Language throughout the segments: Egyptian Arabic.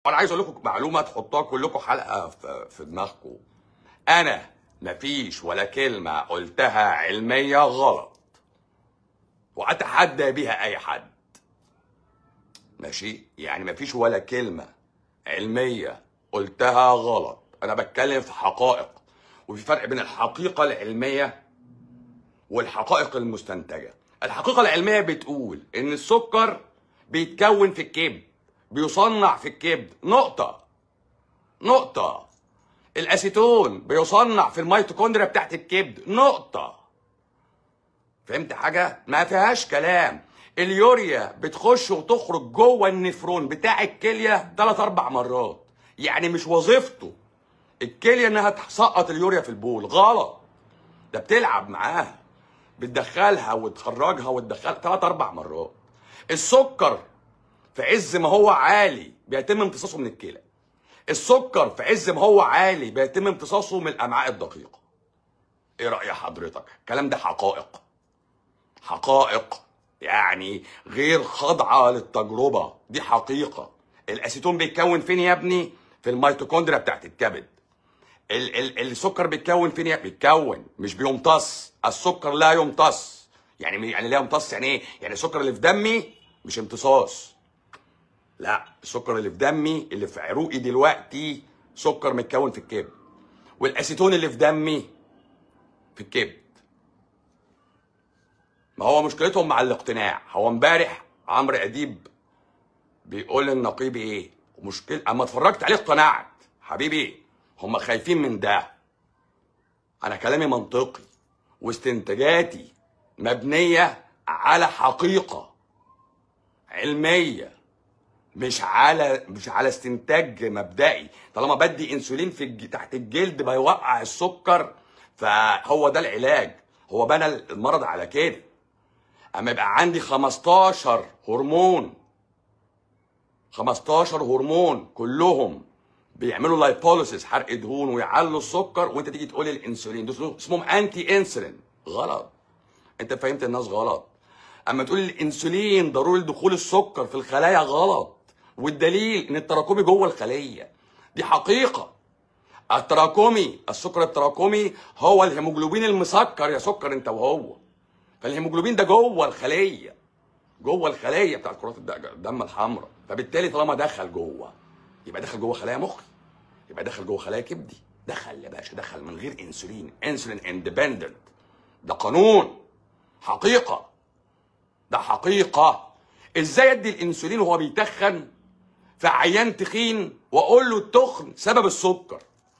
وانا عايز اقول لكم معلومه تحطوها كلكم حلقه في, في دماغكم انا مفيش ولا كلمه قلتها علميه غلط واتحدى بيها اي حد ماشي يعني مفيش ولا كلمه علميه قلتها غلط انا بتكلم في حقائق وفي فرق بين الحقيقه العلميه والحقائق المستنتجه الحقيقه العلميه بتقول ان السكر بيتكون في الكبد بيصنع في الكبد نقطه نقطه الاسيتون بيصنع في الميتوكوندريا بتاعت الكبد نقطه فهمت حاجه ما فيهاش كلام اليوريا بتخش وتخرج جوه النفرون بتاع الكليه ثلاث اربع مرات يعني مش وظيفته الكليه انها تسقط اليوريا في البول غلط ده بتلعب معاها بتدخلها وتخرجها وتدخلها ثلاث اربع مرات السكر في عز ما هو عالي بيتم امتصاصه من الكلى السكر في عز ما هو عالي بيتم امتصاصه من الامعاء الدقيقه ايه راي حضرتك الكلام ده حقائق حقائق يعني غير خاضعه للتجربه دي حقيقه الاسيتون بيتكون فين يا ابني في الميتوكوندريا بتاعت الكبد ال ال السكر بيتكون فين يا بيتكون مش بيمتص السكر لا يمتص يعني يعني لا يمتص يعني ايه يعني السكر اللي في دمي مش امتصاص لا السكر اللي في دمي اللي في عروقي دلوقتي سكر متكون في الكبد والاسيتون اللي في دمي في الكبد ما هو مشكلتهم مع الاقتناع هو امبارح عمرو اديب بيقول للنقيب ايه مشكله اما اتفرجت عليه اقتنعت حبيبي هم خايفين من ده انا كلامي منطقي واستنتاجاتي مبنيه على حقيقه علميه مش على مش على استنتاج مبدئي طالما بدي انسولين في الج... تحت الجلد بيوقع السكر فهو ده العلاج هو بنى المرض على كده اما يبقى عندي 15 هرمون 15 هرمون كلهم بيعملوا لايبوليسيس حرق دهون ويعلوا السكر وانت تيجي تقول لي الانسولين دول اسمهم انتي انسولين غلط انت فهمت الناس غلط اما تقول الانسولين ضروري لدخول السكر في الخلايا غلط والدليل ان التراكمي جوه الخليه دي حقيقه التراكمي السكر التراكمي هو الهيموجلوبين المسكر يا سكر انت وهو فالهيموجلوبين ده جوه الخليه جوه الخليه بتاعت كرات الدم الحمراء فبالتالي طالما دخل جوه يبقى دخل جوه خلايا مخي يبقى دخل جوه خلايا كبدي دخل يا باشا دخل من غير انسولين انسولين اندبندنت ده قانون حقيقه ده حقيقه ازاي ادي الانسولين وهو بيتخن في عيان تخين واقول له التخن سبب السكر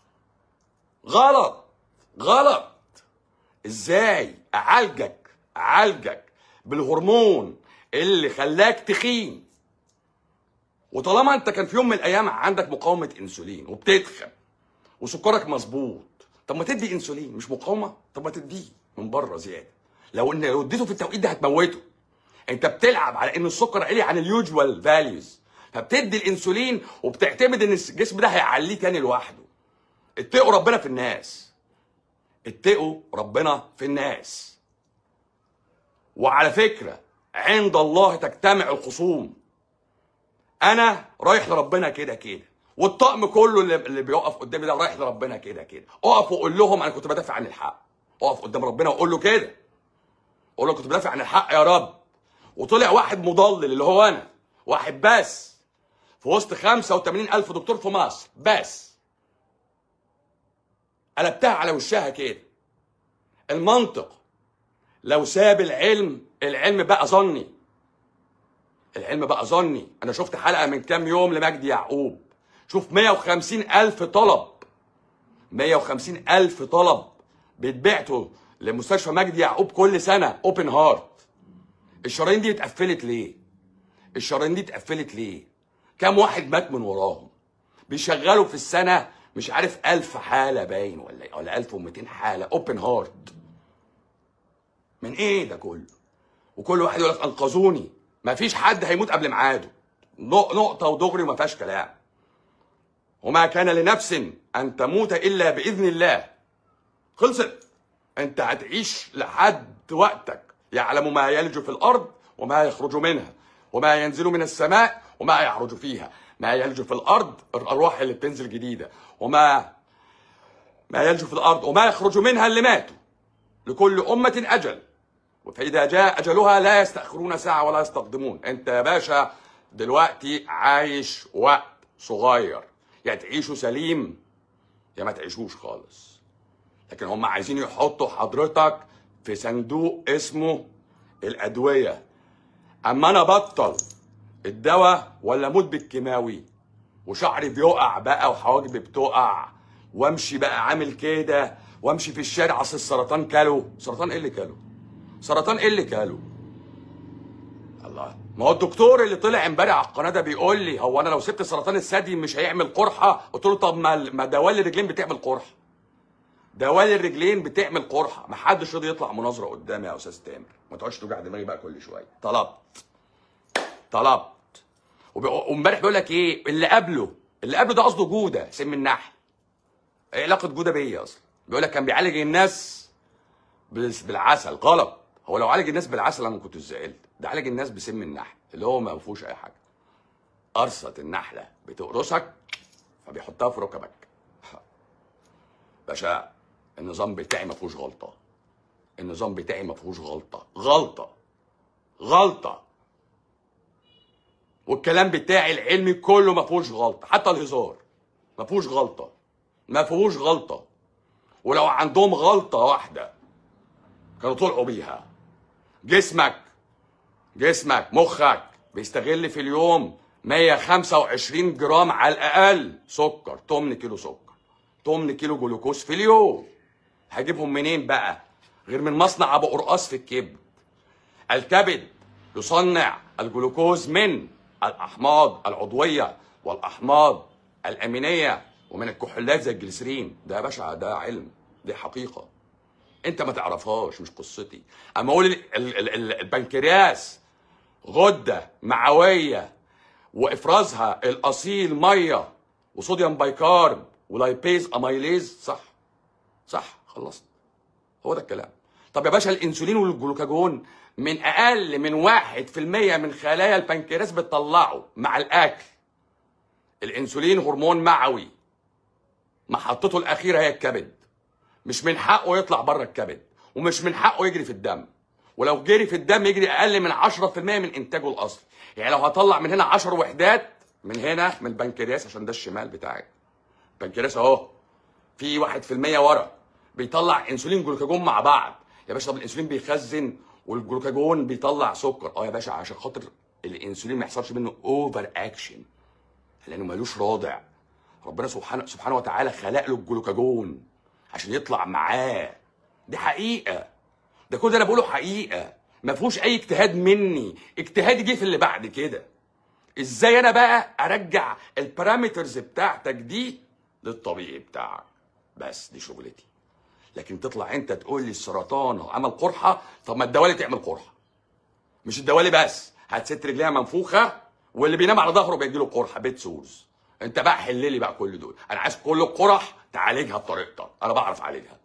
غلط غلط ازاي اعالجك اعالجك بالهرمون اللي خلاك تخين وطالما انت كان في يوم من الايام عندك مقاومه انسولين وبتتخن وسكرك مظبوط طب ما تدي انسولين مش مقاومه طب ما تديه من بره زياده لو ان لو اديته في التوقيت ده هتموته انت بتلعب على ان السكر عالي عن اليوجوال فاليوز فبتدي الانسولين وبتعتمد ان الجسم ده هيعليه تاني لوحده اتقوا ربنا في الناس اتقوا ربنا في الناس وعلى فكره عند الله تجتمع الخصوم انا رايح لربنا كده كده والطقم كله اللي, اللي بيقف قدامي ده رايح لربنا كده كده اقف وقول لهم انا كنت بدافع عن الحق اقف قدام ربنا وقول له كده قول له كنت بدافع عن الحق يا رب وطلع واحد مضلل اللي هو انا واحد بس في وسط 85 ألف دكتور في مصر بس قلبتها على وشها كده المنطق لو ساب العلم العلم بقى ظني العلم بقى ظني انا شفت حلقه من كام يوم لمجدي يعقوب شوف 150 الف طلب 150 الف طلب بيتبعتوا لمستشفى مجدي يعقوب كل سنه اوبن هارت الشرايين دي اتقفلت ليه الشرايين دي اتقفلت ليه كام واحد مات من وراهم بيشغلوا في السنه مش عارف 1000 حاله باين ولا ولا 1200 حاله اوبن هارت من ايه ده كله وكل واحد يقول لك انقذوني ما فيش حد هيموت قبل ميعاده نقطه ودغري وما فيهاش كلام وما كان لنفس ان تموت الا باذن الله خلصت انت هتعيش لحد وقتك يعلم ما يلج في الارض وما يخرج منها وما ينزل من السماء وما يعرج فيها ما يلج في الارض الارواح اللي بتنزل جديده وما ما يلج في الارض وما يخرج منها اللي ماتوا لكل امه اجل فاذا جاء اجلها لا يستاخرون ساعه ولا يستقدمون انت يا باشا دلوقتي عايش وقت صغير يا تعيشوا سليم يا ما تعيشوش خالص لكن هم عايزين يحطوا حضرتك في صندوق اسمه الادويه اما انا بطل الدواء ولا موت بالكيماوي وشعري بيقع بقى وحواجبي بتقع وامشي بقى عامل كده وامشي في الشارع اصل السرطان كاله سرطان ايه اللي كاله سرطان ايه اللي كاله الله ما هو الدكتور اللي طلع امبارح على القناه ده بيقول لي هو انا لو سبت سرطان الثدي مش هيعمل قرحه قلت له طب ما ما دوال الرجلين بتعمل قرحه دوال الرجلين بتعمل قرحه ما حدش راضي يطلع مناظره قدامي يا استاذ تامر ما تقعدش توجع دماغي بقى كل شويه طلبت طلبت وبي- وامبارح بيقول لك ايه اللي قبله اللي قبله ده قصده جوده سم النحل ايه علاقه جوده بيا اصلا بيقول لك كان بيعالج الناس بال- بالعسل غلط هو لو عالج الناس بالعسل انا ما كنت زعلت ده عالج الناس بسم النحل اللي هو ما فيهوش اي حاجه قرصه النحله بتقرصك فبيحطها في ركبك باشا النظام بتاعي ما فيهوش غلطه النظام بتاعي ما فيهوش غلطه غلطه غلطه والكلام بتاعي العلمي كله ما فيهوش غلطه حتى الهزار ما فيهوش غلطه ما فيهوش غلطه ولو عندهم غلطه واحده كانوا طلعوا بيها جسمك جسمك مخك بيستغل في اليوم 125 جرام على الاقل سكر 8 كيلو سكر 8 كيلو جلوكوز في اليوم هجيبهم منين بقى غير من مصنع ابو قرقاص في الكبد الكبد يصنع الجلوكوز من الاحماض العضويه والاحماض الامينيه ومن الكحولات زي الجليسرين ده يا باشا ده علم دي حقيقه انت ما تعرفهاش مش قصتي اما اقول ال- ال- ال- ال- البنكرياس غده معويه وافرازها الاصيل ميه وصوديوم بايكارب ولايبيز اميليز صح صح خلصت هو ده الكلام طب يا باشا الانسولين والجلوكاجون من اقل من واحد في المية من خلايا البنكرياس بتطلعه مع الاكل الانسولين هرمون معوي محطته الاخيره هي الكبد مش من حقه يطلع بره الكبد ومش من حقه يجري في الدم ولو جري في الدم يجري اقل من 10% من انتاجه الاصلي يعني لو هطلع من هنا 10 وحدات من هنا من البنكرياس عشان ده الشمال بتاعك البنكرياس اهو في 1% ورا بيطلع انسولين جلوكاجون مع بعض يا باشا طب الانسولين بيخزن والجلوكاجون بيطلع سكر اه يا باشا عشان خاطر الانسولين ما يحصلش منه اوفر اكشن لانه ملوش رادع ربنا سبحانه سبحانه وتعالى خلق له الجلوكاجون عشان يطلع معاه دي حقيقه ده كل ده انا بقوله حقيقه ما فيهوش اي اجتهاد مني اجتهادي جه في اللي بعد كده ازاي انا بقى ارجع البارامترز بتاعتك دي للطبيعي بتاعك بس دي شغلتي لكن تطلع انت تقول لي السرطان عمل قرحه طب ما الدوالي تعمل قرحه مش الدوالي بس هتست رجليها منفوخه واللي بينام على ظهره بيجي له قرحه بيت سورز انت بقى حل لي بقى كل دول انا عايز كل القرح تعالجها بطريقتك انا بعرف اعالجها